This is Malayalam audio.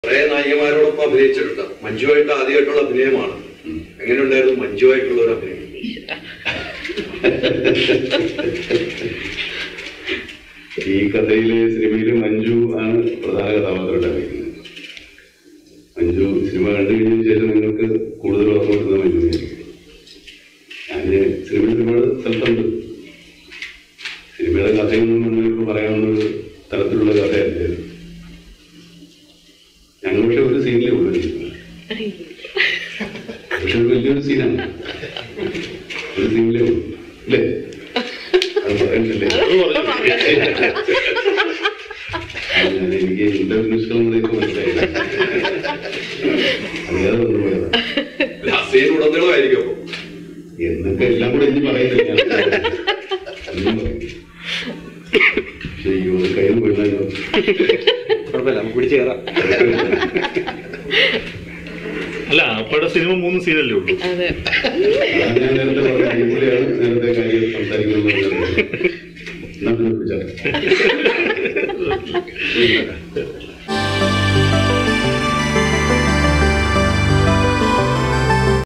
കുറെ നായികമാരോടൊപ്പം അഭിനയിച്ചിട്ടുണ്ട് മഞ്ജുവായിട്ട് ആദ്യമായിട്ടുള്ള അഭിനയമാണ് എങ്ങനെയുണ്ടായിരുന്നു മഞ്ജുവായിട്ടുള്ള ഒരു അഭിനയം ഈ കഥയിലെ സിനിമയില് മഞ്ജു ആണ് പ്രധാന കഥാപാത്രമായിട്ട് അഭിനയിക്കുന്നത് മഞ്ജു സിനിമ കണ്ടു കഴിഞ്ഞതിന് ശേഷം നിങ്ങൾക്ക് കൂടുതൽ ഓർമ്മ കിട്ടുന്ന മഞ്ജുവിനായിരിക്കും ഞാന് സിനിമയിൽ ഒരുപാട് സ്ഥലത്തുണ്ട് സിനിമയുടെ കഥയൊന്നും നിങ്ങൾക്ക് പറയാവുന്ന ഒരു തരത്തിലുള്ള കഥയല്ലേ ഇത്. ഞങ്ങൾ പക്ഷെ ഒരു സീനിലേ ഉള്ളൂ ഈ സിനിമ. പക്ഷെ ഒരു വലിയൊരു സീനാണ് ഒരു സീനിലേ ഉള്ളൂ അല്ലേ അത് പറയണ്ടല്ലേ ഞാൻ എനിക്ക് എന്റെ അന്വേഷണങ്ങളൊക്കെ മനസ്സിലായി അറിയാതെ വന്നു പോയതാ സീൻ ഉടനീളമായിരിക്കും അപ്പൊ എന്നൊക്കെ എല്ലാം കൂടെ ഇനി പറയുന്നില്ല ഞാൻ. ഒന്നും പറയില്ല. പക്ഷേ ഈ ഒരു കയ്യിൽ വീണല്ലോ കുഴപ്പമില്ല നമുക്ക് പിടിച്ചു കയറാം അല്ല അപ്പോഴത്തെ സിനിമ മൂന്ന് സീനല്ലേ ഉള്ളൂ അതെ അതാണ് ഞാൻ നേരത്തെ പറഞ്ഞത് ഇവിടെയാണ് നേരത്തെ കാര്യം സംസാരിക്കുന്നത് എന്നാ പിന്നെ പിടിച്ചാൽ